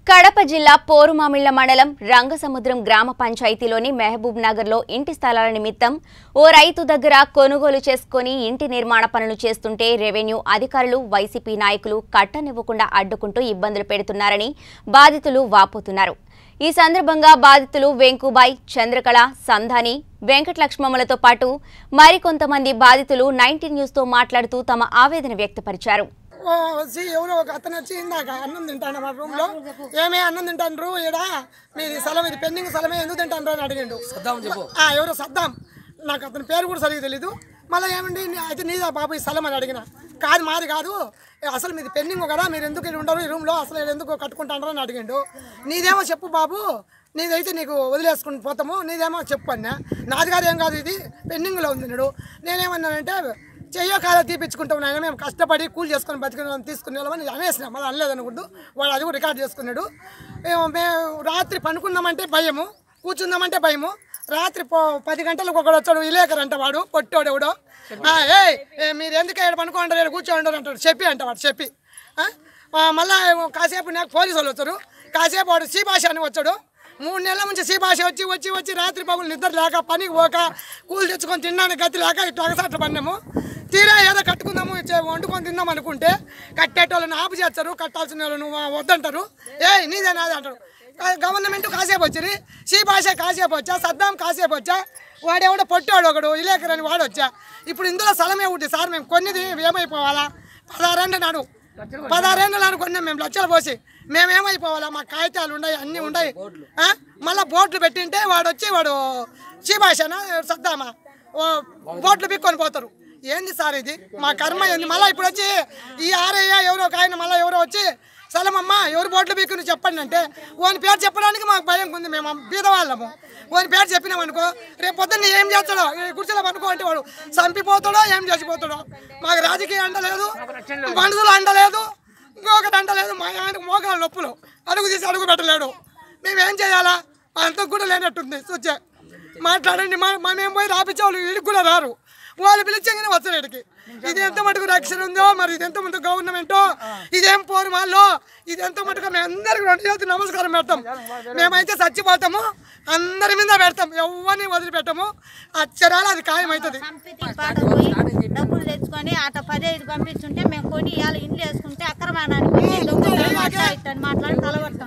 కడప జిల్లా పోరుమామిళ్ల మండలం రంగసముద్రం గ్రామ పంచాయతీలోని మహబూబ్ నగర్లో ఇంటి స్థలాల నిమిత్తం ఓ రైతు దగ్గర కొనుగోలు చేసుకుని ఇంటి నిర్మాణ పనులు చేస్తుంటే రెవెన్యూ అధికారులు వైసీపీ నాయకులు కట్టనివ్వకుండా అడ్డుకుంటూ ఇబ్బందులు పెడుతున్నారని బాధితులు వాపోతున్నారు ఈ సందర్భంగా బాధితులు వెంకుబాయ్ చంద్రకళ సంధాని వెంకటలక్ష్మమ్మలతో పాటు మరికొంతమంది బాధితులు నైన్టీన్ న్యూస్తో మాట్లాడుతూ తమ ఆవేదన వ్యక్తపరిచారు ఓ వచ్చి ఎవరో ఒక అతను వచ్చి ఇందాక అన్నం తింటాను మా రూమ్ లో ఏమే అన్నం తింటాండ్రు ఈడ మీది స్థలం ఇది పెండింగ్ స్థలమే ఎందుకు తింటాండ్రు అని అడిగిండు ఆ, ఎవరో సద్దాం నాకు అతని పేరు కూడా సరిగ్గా తెలీదు మళ్ళీ ఏమండి నీ- అయితే నీదా బాబు ఈ స్థలం అని అడిగిన కాదు మాది కాదు అసలు మీది పెండింగ్ కదా మీరు ఎందుకు ఇక్కడ ఉండరు ఈ రూమ్లో అసలు ఈడ ఎందుకు కట్టుకుంటాండ్రు అని అడిగిండు నీదేమో చెప్పు బాబు నీదైతే నీకు వదిలేసుకుని పోతాము నీదేమో చెప్పు అన్నా నాది కాదు ఏం కాదు ఇది పెండింగ్లో ఉంది నాడు నేనేమన్నానంటే చెయ్యో కాదో తీపించుకుంటాం నాయన మేము కష్టపడి కూలి చేసుకొని బతికిన తీసుకునే వాళ్ళమని అనేసిన మళ్ళీ అనలేదు అనుకుంటూ వాడు అది కూడా రికార్డ్ చేసుకున్నాడు మేము మేము రాత్రి పనుకుందామంటే భయము కూర్చుందామంటే భయము రాత్రి పో పది గంటలకు ఒకడు వచ్చాడు విలేకరు అంట వాడు పొట్టోడు ఎవడో ఆ, ఏయ్ ఏ, మీరు ఎందుకు ఇక్కడ పనుకోండి ఇక్కడ కూర్చోండి అంటాడు చెప్పి అంట వాడు చెప్పి ఆ? ఆ, మళ్ళా కాసేపు నాకు పోలీసు వాళ్ళు వచ్చారు కాసేపు వాడు సి భాష అని వచ్చాడు మూడు నెలల నుంచి సి భాష వచ్చి వచ్చి వచ్చి రాత్రి పగులు నిద్ర లేక పనికి పోక కూలి తెచ్చుకొని తినడానికి గతి లేక ఇట్లా అగసాట్లు పడినాము తీరా ఏదో కట్టుకుందాము చే- వండుకొని తిందాం అనుకుంటే కట్టేటోళ్ళని ఆపు చేస్తారు కట్టాల్సిన వాళ్ళను వ- వద్దంటారు ఏ నీదే నాదే అంటారు కా- గవర్నమెంట్ కాసేపు వచ్చింది సి భాష కాసేపు వచ్చా సద్దాం కాసేపు వచ్చా వాడెవడో పొట్టాడు ఒకడు ఇలేకర్ అని వాడు వచ్చా ఇప్పుడు ఇందులో స్థలమే ఉంటుంది సార్ మేము కొన్నిది ఏమైపోవాలా పదహారేండ్ల నాడు పదహారేండ్ల నాడు కొన్నాం మేము లక్షలు పోసి మేము ఏమైపోవాలా మా కాగితాలు ఉన్నాయి అన్నీ ఉన్నాయి ఆ? మళ్ళా బోట్లు పెట్టింటే వాడు వచ్చి వాడు సి భాషనా సద్దామా ఓ బోట్లు బిక్కొని పోతారు ఏంది సార్ ఇది మా కర్మ ఏంది మళ్ళీ ఇప్పుడు వచ్చి ఈ ఆరయ్య ఎవరో ఒక ఆయన మళ్ళీ ఎవరో వచ్చి సలమమ్మ ఎవరు బోట్లు బీక్కుని చెప్పండి అంటే వాని పేరు చెప్పడానికి మాకు భయం ఉంది మేము బీదవాళ్ళము వాని పేరు చెప్పినాం అనుకో రేపు పొద్దున్న ఏం చేస్తాడో ఈ కుర్చీలో పనుకో అంటే వాడు చంపిపోతాడో ఏం చేసిపోతాడో మాకు రాజకీయ అండలేదు మనుషులు అండలేదు ఇంకొకటి అంటలేదు మా ఆయనకు మోకాల నొప్పులు అడుగు తీసి అడుగు పెట్టలేడు మేమేం చేయాలా అంత కూడా లేనట్టుంది చూచే మాట్లాడండి మా మా మేము పోయి రాపించే వాళ్ళు వీడికి కూడా రారు వాళ్ళు పిలిచగానే వస్తారు ఇక్కడికి ఇది ఎంత మటుకు రక్షణ ఉందో మరి ఇది ఎంత మటుకు గవర్నమెంటో ఇదేం పోరు వాళ్ళు ఇది ఎంత మటుకు మేము అందరికి రెండు చేతులు నమస్కారం పెడతాం మేమైతే చచ్చిపోతాము అందరి మీద పెడతాం ఎవరిని వదిలిపెట్టము అక్షరాలు అది ఖాయమవుతుంది సంపితి పాట పోయి డబ్బులు తెచ్చుకొని అట పదిహేను పంపించుంటే మేము కొని ఇవాళ ఇండ్లు వేసుకుంటే అక్రమానానికి దొంగతనం అట్లా ఇట్లా అని మాట్లాడి తలబడతాం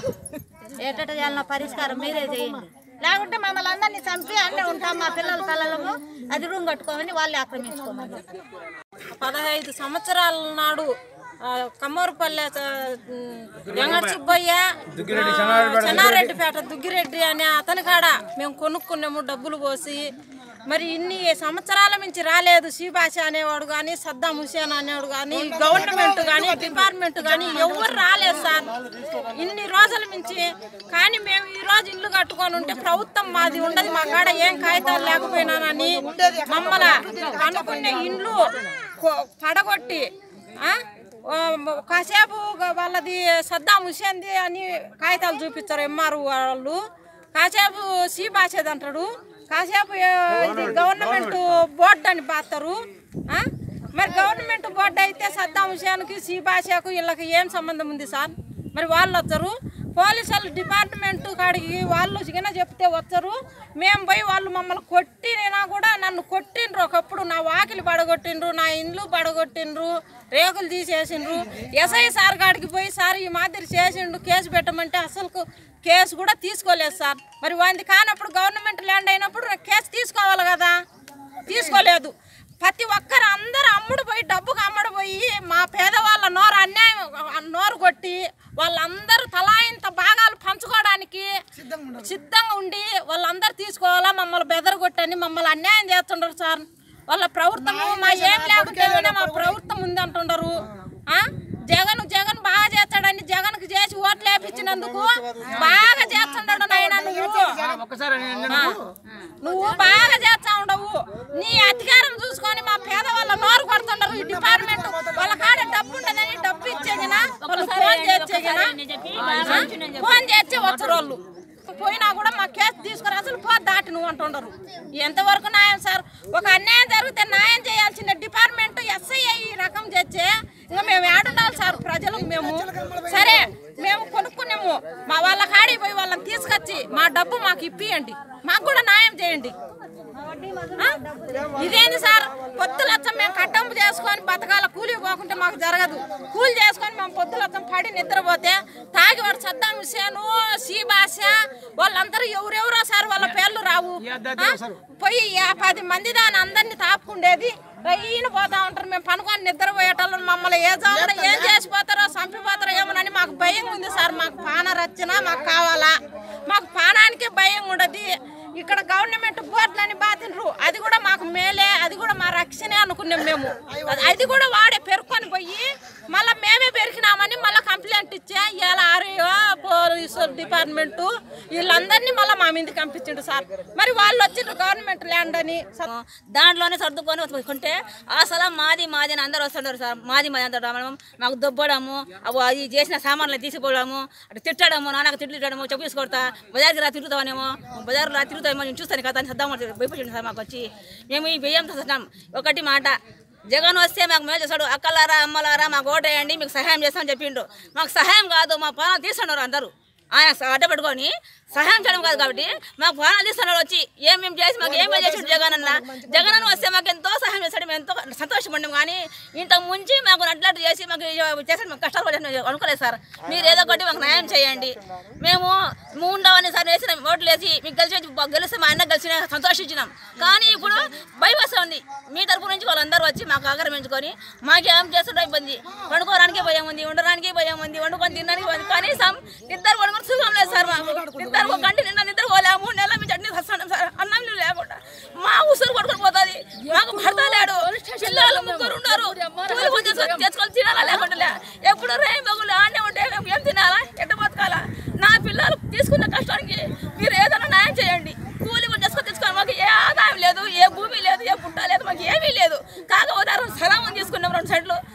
ఏటట చేయాలన్న పరిష్కారం మీరే చేయండి లేకుంటే మమ్మల్ని అందరినీ చంపి అన్నీ ఉంటాం మా పిల్లల తలలము అది రూమ్ కట్టుకోమని వాళ్ళే ఆక్రమించుకోమని పదహైదు సంవత్సరాల నాడు ఆ, కమ్మూరుపల్లె ఆ, వెంకట సుబ్బయ్య ఆ, చెన్నారెడ్డిపేట దుగ్గిరెడ్డి అనే అతని కాడ మేము కొనుక్కున్నాము డబ్బులు పోసి మరి ఇన్ని సంవత్సరాల నుంచి రాలేదు శ్రీభాష అనేవాడు కానీ సద్దాం హుసేన్ అనేవాడు కానీ గవర్నమెంట్ కానీ డిపార్ట్మెంట్ కానీ ఎవరు రాలేదు సార్ ఇన్ని రోజుల నుంచి కానీ మేము ఈ రోజు ఇల్లు కట్టుకొని ఉంటే ప్రభుత్వం మాది ఉండదు మా కాడ ఏం కాగితాలు లేకపోయినానని మమ్మల్ని అనుకునే ఇండ్లు కొ- పడగొట్టి ఆ? ఆ, కాసేపు వాళ్ళది సద్దాం హుసేన్ది అని కాగితాలు చూపించారు ఎంఆర్ వాళ్ళు కాసేపు సి బాసేది అంటాడు కాసేపు ఏ, ఇది గవర్నమెంట్ బోర్డు అని బాస్తారు ఆ? మరి గవర్నమెంట్ బోర్డు అయితే సద్దాం హుసేన్కి సి బాషాకు వీళ్ళకి ఏం సంబంధం ఉంది సార్ మరి వాళ్ళు వచ్చారు పోలీసులు డిపార్ట్మెంట్ కాడికి వాళ్ళు చిన్న చెప్తే వచ్చారు మేము పోయి వాళ్ళు మమ్మల్ని కొట్టినా కూడా నన్ను కొట్టిండ్రు ఒకప్పుడు నా వాకిలి పడగొట్టిండ్రు నా ఇండ్లు పడగొట్టిండ్రు రేకులు తీసేసిండ్రు ఎస్ఐ సార్ కాడికి పోయి సార్ ఈ మాదిరి చేసిండు కేసు పెట్టమంటే అసలు కేసు కూడా తీసుకోలేదు సార్ మరి వాంది కానప్పుడు గవర్నమెంట్ ల్యాండ్ అయినప్పుడు కేసు తీసుకోవాలి కదా తీసుకోలేదు ప్రతి ఒక్కరు అందరూ అమ్ముడు పోయి డబ్బుకు అమ్ముడు పోయి మా పేదవాళ్ళ నోరు అన్యాయం నోరు కొట్టి వాళ్ళందరూ తలా ఇంత భాగాలు పంచుకోవడానికి సిద్ధంగా ఉండి వాళ్ళందరూ తీసుకోవాలా మమ్మల్ని బెదరగొట్టని మమ్మల్ని అన్యాయం చేస్తుండరు సార్ వాళ్ళ ప్రభుత్వము మా ఏం లేకపోతే మా ప్రభుత్వం ఉంది అంటుండరు ఆ? జగన్ జగన్ బాగా చేస్తాడని జగన్కి చేసి ఓట్లు వేపించినందుకు బాగా చేస్తుండడు నాయన నువ్వు ఆ, నువ్వు బాగా చేస్తా ఉండవు నీ అధికారం చూసుకొని మా పేదవాళ్ళ నోరు కొడుతుండరు ఈ డిపార్ట్మెంట్ వాళ్ళ కాడ డబ్బు ఉండదని డబ్బు ఇచ్చేగిన వాళ్ళు ఫోన్ చేసేగిన ఫోన్ చేసి వచ్చరు వాళ్ళు పోయినా కూడా మా కేసు తీసుకుని అసలు పో దాటి నువ్వు అంటుండరు ఎంతవరకు న్యాయం సార్ ఒక అన్యాయం జరిగితే న్యాయం చేయాల్సిన డిపార్ట్మెంట్ ఎస్ఐ ఈ రకం చేస్తే ఇంకా మేము ఏడుండాలి సార్ ప్రజలు మేము సరే మేము కొనుక్కున్నాము మా వాళ్ళ కాడికి పోయి వాళ్ళని తీసుకొచ్చి మా డబ్బు మాకు ఇప్పియండి మాకు కూడా న్యాయం చేయండి ఆ? ఇదేంది సార్ పొత్తు లచ్చం మేము కట్టంపు చేసుకొని బతకాల కూలి పోకుంటే మాకు జరగదు కూలి చేసుకొని మేము పొత్తు లచ్చం పడి నిద్రపోతే తాగి వాడు సద్దాం హుసేను సీబాష వాళ్ళందరూ ఎవరెవరో సార్ వాళ్ళ పేర్లు రావు ఆ? పోయి యా- పది మంది దాని అందరినీ తాపుకుండేది రయ్యన పోతా ఉంటారు మేము పనుకొని నిద్రపోయేటోళ్ళం మమ్మల్ని ఏ జామున ఏం చేసిపోతారో చంపిపోతారో ఏమోనని మాకు భయం ఉంది సార్ మాకు పాన రచన మాకు కావాలా మాకు పానానికే భయం ఉండదు ఇక్కడ గవర్నమెంట్ బోర్డులని బాతిండ్రు అది కూడా మాకు మేలే అది కూడా మా రక్షణే అనుకున్నాం మేము అది- అది కూడా వాడే పెరుక్కొని పోయి మళ్ళీ మేమే పెరికినామని మళ్ళీ కంప్లైంట్ ఇచ్చా ఇవాళ ఆర్ఏఓ పోలీసు డిపార్ట్మెంట్ వీళ్ళందరినీ మళ్ళీ మా మీదకి పంపించిండు సార్ మరి వాళ్ళు వచ్చిండ్రు గవర్నమెంట్ ల్యాండ్ అని దాంట్లోనే సర్దుకొని కొంటే ఆ స్థలం మాది మాది అని అందరూ వస్తుంటారు సార్ మాది మాది అందరూ రావడం మాకు దొబ్బడము అవి అది చేసిన సామాన్లు తీసిపోవడము అటు తిట్టడము నాన్నకు తిట్లు తిట్టడము చెప్పు కొడతా బజార్కి రా తిరుగుతామనేమో బజార్ రా తిరుగుతామో నేను చూస్తాను కదా అని సద్దాం భయపడింది సార్ మాకు వచ్చి మేము ఈ బియ్యం చేస్తున్నాం ఒకటి మాట జగన్ వస్తే మాకు మేలు చేస్తాడు అక్కలారా అమ్మలారా మాకు ఓటేయండి మీకు సహాయం చేస్తామని చెప్పిండు మాకు సహాయం కాదు మా ప్రాణాలు తీస్తున్నారు అందరూ ఆయన అడ్డ పెట్టుకొని సహాయం చేయడం కాదు కాబట్టి మాకు ప్రాణాలు తీస్తున్నాడు వచ్చి ఏం మేము చేసి మాకు ఏం చేసాడు జగన్ అన్న జగన్ అన్న వస్తే మాకు ఎంతో సహాయం చేస్తాడు మేము ఎంతో సంతోషపడ్డాం కానీ ఇంత ముంచి మాకు నట్లాంటి చేసి మాకు చేసాడు మాకు కష్టాలు పడి అనుకోలేదు సార్ మీరు ఏదో ఒకటి మాకు న్యాయం చేయండి మేము మూండవని సార్ వేసిన ఓట్లు వేసి మీకు గెలిచి గెలిస్తే మా అన్న గెలిచిన సంతోషించినాం కానీ ఇప్పుడు భయం వస్తుంది మీ తరపు నుంచి వాళ్ళందరూ వచ్చి మాకు ఆక్రమించుకొని మాకేం చేస్తుండో ఇబ్బంది వండుకోవడానికి భయం ఉంది ఉండడానికి భయం ఉంది వండుకొని తినడానికి భయం ఉంది. కనీసం ఇద్దరు వండుకొని సుఖం లేదు సార్ మాకు ఇద్దరు ఒక గంట నిన్న నిద్రపోలేము మూడు నెలల మీ చట్నీ వస్తున్నాం సార్ అన్నం నీళ్ళు లేకుండా మా ఉసురు కొట్టుకొని పోతుంది మాకు భర్త లేడు పిల్లలు ముగ్గురు ఉన్నారు కూలి పని చేసుకొని తెచ్చుకొని తినాలా లేకుండా లే. ఎప్పుడు రేం బగులు ఆడే ఉంటే మేము ఏం తినాలా ఎట్ట బతకాలా నా పిల్లలు తీసుకున్న కష్టానికి మీరు ఏదైనా న్యాయం చేయండి కూలి పని చేసుకొని తెచ్చుకొని మాకు ఏ ఆదాయం లేదు ఏ భూమి లేదు ఏ పుట్ట లేదు మాకు ఏమీ లేదు కాకపోతే స్థలం తీసుకున్నాం రెండు సెంట్లు